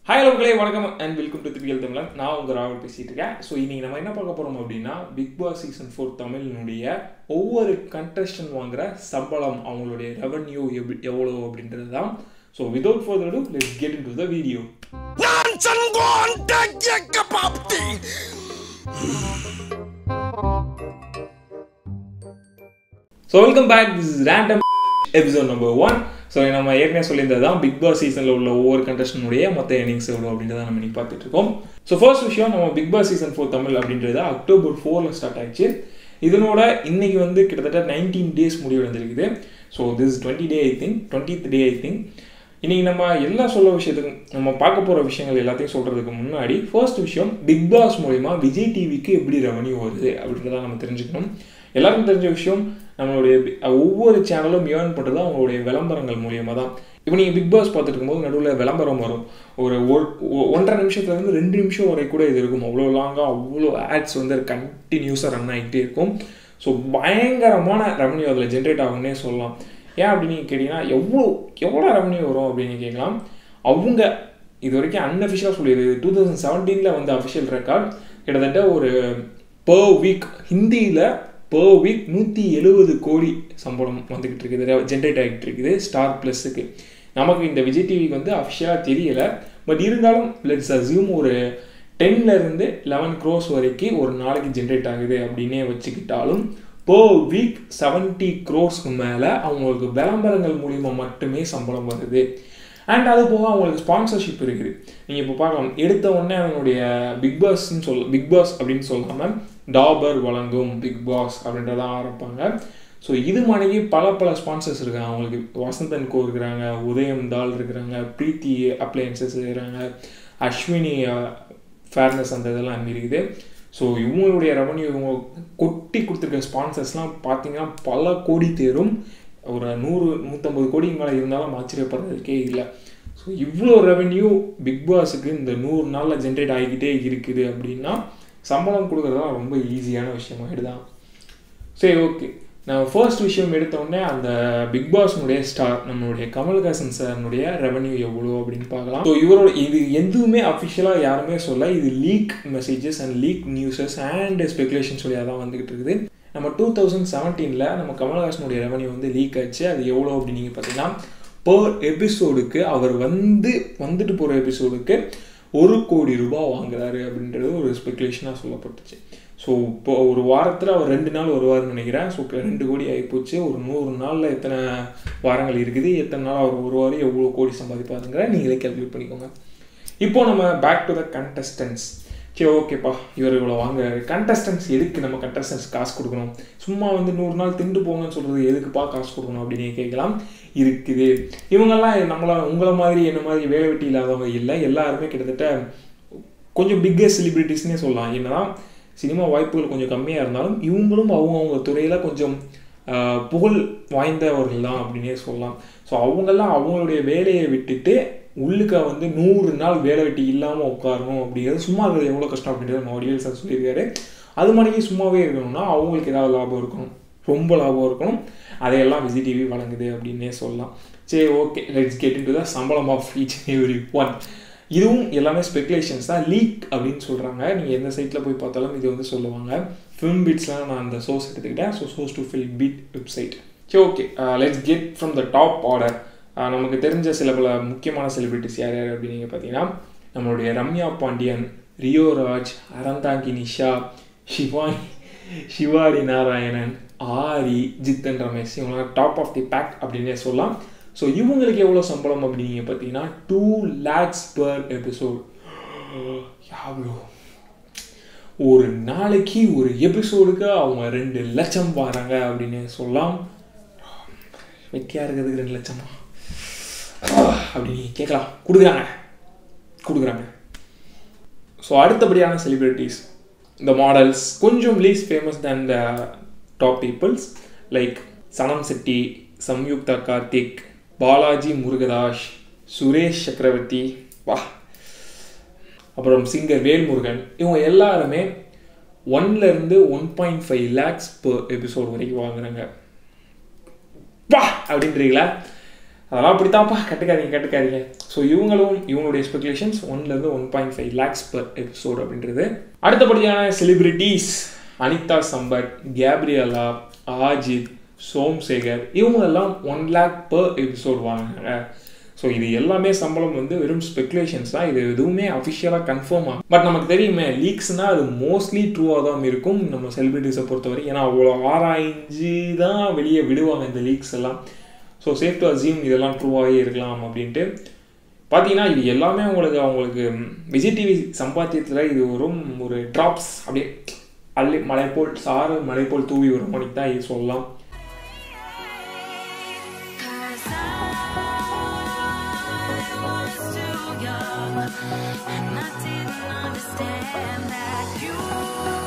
hi லோக்களே வணக்கம் and welcome to திபிஎல் தமிழன் நான் உங்கள் ராகுல் பேசிட்டு இருக்கேன் ஸோ இன்னைக்கு நம்ம என்ன பார்க்க போகிறோம் அப்படின்னா பிக் பாஸ் சீசன் ஃபோர் தமிழினுடைய ஒவ்வொரு கண்டஸ்டன் வாங்குற சம்பளம் அவங்களுடைய ரெவன்யூ எப்படி எவ்வளோ அப்படின்றது தான் so without further ado let's get into the video so welcome back this is random episode number one so நம்ம ஏற்கனவே சொல்லியிருந்தது தான் பிக் பாஸ் சீசனில் உள்ள ஒவ்வொரு கண்டஸ்டனுடைய மொத்த இன்னிங்ஸ் எவ்வளோ அப்படின்றத நம்ம இன்னைக்கு பார்த்துட்டு இருக்கோம் ஸோ ஃபர்ஸ்ட் விஷயம் நம்ம Bigg Boss season four Tamil அப்படின்றது அக்டோபர் ஃபோரில் ஸ்டார்ட் ஆயிடுச்சு இதனோட இன்னைக்கு வந்து கிட்டத்தட்ட நைன்டீன் டேஸ் முடிவடைந்திருக்குது so this twenty day I think twenty day I think இன்னைக்கு நம்ம எல்லா சொல்ல விஷயத்துக்கும் நம்ம பார்க்க போகிற விஷயங்கள் எல்லாத்தையும் சொல்கிறதுக்கு முன்னாடி ஃபர்ஸ்ட் விஷயம் பிக் பாஸ் மூலிமா விஜய் டிவிக்கு எப்படி ரெவன்யூ வருது அப்படின்றத நம்ம தெரிஞ்சுக்கணும் எல்லாருக்கும் தெரிஞ்ச விஷயம் நம்மளுடைய பி- ஒவ்வொரு சேனலும் ஏர்ன் பண்ணுறது அவங்களுடைய விளம்பரங்கள் மூலியமாக தான் இப்போ நீங்கள் பிக் பாஸ் பார்த்துட்டு இருக்கும்போது நடுவில் விளம்பரம் வரும் ஒரு ஒரு- ஒ- ஒன்றரை நிமிஷத்துலேருந்து ரெண்டு நிமிஷம் வரை கூட இது இருக்கும் அவ்வளோ லாங்காக அவ்வளோ ஆட்ஸ் வந்து கண்டினியூஸாக ரன் ஆகிட்டே இருக்கும் ஸோ பயங்கரமான ரெவன்யூ அதில் ஜென்ரேட் ஆகும்னே சொல்லலாம் ஏன் அப்படின்னு கேட்டிங்கன்னா எவ்வளோ எவ்வளோ ரெவன்யூ வரும் அப்படின்னு கேட்கலாம் அவங்க இது வரைக்கும் அன்அஃபிஷியலாக சொல்லிடுது டூ தௌசண்ட் செவன்டீனில் வந்து அஃபிஷியல் ரெக்கார்ட் கிட்டத்தட்ட ஒரு per வீக் ஹிந்தியில் per வீக் நூற்றி எழுபது கோடி சம்பளம் வந்துக்கிட்டு இருக்குது ஜென்ரேட் ஆகிட்டு இருக்குது ஸ்டார் ப்ளஸுக்கு நமக்கு இந்த விஜய் டிவிக்கு வந்து அஃபிஷியலாக தெரியல பட் இருந்தாலும் லெட்ஸ் அசியூம் ஒரு 10 ல இருந்து லெவன் க்ரோஸ் வரைக்கும் ஒரு நாளைக்கு ஜென்ரேட் ஆகுது அப்படின்னே வச்சுக்கிட்டாலும் per வீக் செவன்ட்டி க்ரோஸ்க்கு மேலே அவங்களுக்கு விளம்பரங்கள் மூலிமா மட்டுமே சம்பளம் வருது அண்ட் அது போக அவங்களுக்கு ஸ்பான்சர்ஷிப் இருக்குது நீங்கள் இப்போ பார்க்கலாம் எடுத்த உடனே அவங்களுடைய பிக் பாஸ்ன்னு சொல் பிக் பாஸ் அப்படின்னு சொல்லாமல் டாபர் வழங்கும் பிக் பாஸ் அப்படின்றத ஆரம்பிப்பாங்க ஸோ இது மாதிரி பல பல ஸ்பான்சர்ஸ் இருக்காங்க அவங்களுக்கு வசந்தன் கோ இருக்கிறாங்க உதயம் தால் இருக்கிறாங்க பிரீத்தி அப்ளையன்சஸ் இருக்கிறாங்க அஸ்வினி ஃபேர்னஸ் அந்த இதெல்லாம் அங்கே இருக்குது ஸோ இவங்களுடைய ரெவன்யூ இவங்க கொட்டி கொடுத்துருக்க ஸ்பான்சர்ஸ்லாம் பார்த்தீங்கன்னா பல கோடி தேரும் ஒரு நூறு நூற்றம்பது கோடிக்கு மேலே இருந்தாலும் ஆச்சரியப்படுறதுக்கே இல்லை ஸோ இவ்வளோ ரெவென்யூ பிக் பாஸுக்கு இந்த நூறு நாளில் ஜென்ரேட் ஆகிக்கிட்டே இருக்குது அப்படின்னா சம்பளம் கொடுக்குறதுலாம் ரொம்ப ஈஸியான விஷயமாயிடுதான் சரி ஓகே நான் ஃபர்ஸ்ட் விஷயம் எடுத்த உடனே அந்த பிக் பாஸ்னுடைய ஸ்டார் நம்மளுடைய கமல்ஹாசன் சார்னுடைய ரெவன்யூ எவ்வளோ அப்படின்னு பார்க்கலாம் ஸோ இவரோட இது எதுவுமே அஃபிஷியலாக யாருமே சொல்ல இது leak messages and leak newses and speculation சொல்லி அதான் வந்துகிட்டு இருக்குது நம்ம டூ தௌசண்ட் செவன்டீனில் நம்ம கமல்ஹாசனுடைய ரெவன்யூ வந்து லீக் ஆச்சு அது எவ்வளோ அப்படின்னு நீங்கள் பார்த்தீங்கன்னா per எபிசோடுக்கு அவர் வந்து வந்துட்டு போகிற எபிசோடுக்கு ஒரு கோடி ரூபாய் வாங்குறாரு அப்படின்றது ஒரு ஸ்பெகுலேஷனாக சொல்லப்பட்டுச்சு ஸோ இப்போ ஒரு வாரத்தில் அவர் ரெண்டு நாள் வருவார்னு நினைக்கிறேன் ஸோ இப்போ ரெண்டு கோடி ஆகிப்போச்சு ஒரு நூறு நாளில் எத்தனை வாரங்கள் இருக்குது எத்தனை நாள் அவர் வருவார் எவ்வளோ கோடி சம்பாதிப்பாருங்கிற நீங்களே கேல்குலேட் பண்ணிக்கோங்க இப்போ நம்ம பேக் டு த கண்டஸ்டன்ஸ் சரி ஓகேப்பா இவர் இவ்வளோ வாங்குறாரு கண்டஸ்டன்ஸ் எதுக்கு நம்ம கண்டஸ்டன்ஸ் காசு கொடுக்கணும் சும்மா வந்து நூறு நாள் திண்டு போங்கன்னு சொல்கிறது எதுக்குப்பா காசு கொடுக்கணும் அப்படின்னு கேட்கலாம் இருக்குது இவங்கெல்லாம் நம்மள உங்களை மாதிரி என்ன மாதிரி வேலை வெட்டி இல்லாதவங்க இல்லை எல்லாருமே கிட்டத்தட்ட கொஞ்சம் பிக்கஸ்ட் செலிபிரிட்டிஸ்னே சொல்லலாம் என்னதான் சினிமா வாய்ப்புகள் கொஞ்சம் கம்மியாக இருந்தாலும் இவங்களும் அவங்கவுங்க துறையில் கொஞ்சம் ஆஹ், புகழ் வாய்ந்தவர்கள் தான் அப்படின்னே சொல்லலாம் ஸோ அவங்கெல்லாம் அவங்களுடைய வேலையை விட்டுட்டு உள்ளுக்க வந்து நூறு நாள் வேலை வெட்டி இல்லாமல் உட்காரணும் அப்படிங்கிறது சும்மா இருக்கிறது எவ்வளோ கஷ்டம் அப்படின்றது நம்ம வடிவேல் சார் சொல்லியிருக்காரு அது மாதிரியே சும்மாவே இருக்கணும்னா அவங்களுக்கு ஏதாவது லாபம் இருக்கணும் ரொம்ப லாபம் இருக்கணும் அதையெல்லாம் விஜய் டிவி வழங்குது அப்படின்னே சொல்லலாம் சரி okay let's get into the சம்பளம் ஆஃப் ஈச் எவ்ரி ஒன் இதுவும் எல்லாமே ஸ்பெகுலேஷன்ஸ் தான் லீக் அப்படின்னு சொல்கிறாங்க நீங்கள் எந்த சைட்டில் போய் பார்த்தாலும் இது வந்து சொல்லுவாங்க ஃபிலிம் பீட்ஸ்லாம் நான் அந்த சோர்ஸ் எடுத்துக்கிட்டேன் so source to Filmibeat website சரி okay let's get from the top order நமக்கு தெரிஞ்ச சில பல முக்கியமான செலிபிரிட்டிஸ் யார் யார் அப்படின்னு நீங்கள் பார்த்தீங்கன்னா நம்மளுடைய ரம்யா பாண்டியன் ரியோ ராஜ் அறந்தாங்கி நிஷா சிவானி சிவாரி நாராயணன் ஆரி ஜித்தன் ரமேஷ் இவங்களாம் டாப் ஆஃப் தி பேக் அப்படின்னே சொல்லலாம் ஸோ இவங்களுக்கு எவ்வளோ சம்பளம் அப்படின்னு பார்த்தீங்கன்னா டூ லேக்ஸ் பர் எபிசோட் எவ்வளோ ஒரு நாளைக்கு ஒரு எபிசோடுக்கு அவங்க ரெண்டு லட்சம் வராங்க அப்படின்னு சொல்லலாம் வெட்டியாக இருக்கிறதுக்கு ரெண்டு லட்சமா அப்படின்னு கேட்கலாம் கொடுக்குறாங்க கொடுக்குறாங்க ஸோ அடுத்தபடியான செலிபிரிட்டிஸ் இந்த மாடல்ஸ் கொஞ்சம் less famous than the top peoples like Sanam Shetty Samyuktha Karthik Balaji Murugadoss Suresh Chakravarthi வா அப்புறம் சிங்கர் வேல்முருகன் இவங்க எல்லாருமே ஒன்ல இருந்து one point five lakhs per episode வரைக்கும் வாங்குறாங்க வா அப்படின்றீங்களா அதெல்லாம் அப்படித்தான்ப்பா கட்டுக்காதீங்க கட்டுக்காதீங்க ஸோ இவங்களும் இவங்களுடைய ஸ்பெகுலேஷன்ஸ் ஒன்லேருந்து one point five lakhs per episode அப்படின்றது அடுத்தபடியான செலிபிரிட்டிஸ் அனிதா சம்பத் கேப்ரியலா ஆஜித் சோம்சேகர் இவங்களெல்லாம் ஒன் லேக் பர் எபிசோட் வாங்கினாங்க ஸோ இது எல்லாமே சம்பளம் வந்து வெறும் ஸ்பெகுலேஷன்ஸ் தான் இது எதுவுமே அஃபிஷியலாக கன்ஃபார்ம் ஆகும் பட் நமக்கு தெரியுமே லீக்ஸ்னால் அது மோஸ்ட்லி ட்ரூவாக தான் இருக்கும் நம்ம செலிபிரிட்டிஸை பொறுத்தவரை ஏன்னா அவ்வளோ ஆராய்ஞ்சு தான் வெளியே விடுவாங்க இந்த லீக்ஸ் எல்லாம் ஸோ சேஃப் டு அசியூம் இதெல்லாம் ட்ரூவாகவே இருக்கலாம் அப்படின்ட்டு பார்த்தீங்கன்னா இது எல்லாமே உங்களுக்கு அவங்களுக்கு விஜய் டிவி சம்பாத்தியத்தில் இது வரும் ஒரு ட்ராப்ஸ் அப்படியே அள்ளி மலை போல் சாறு மலை போல் தூவி வரும் மணிக்கு தான் இது சொல்லலாம் Cause I was too young and I didn't understand that you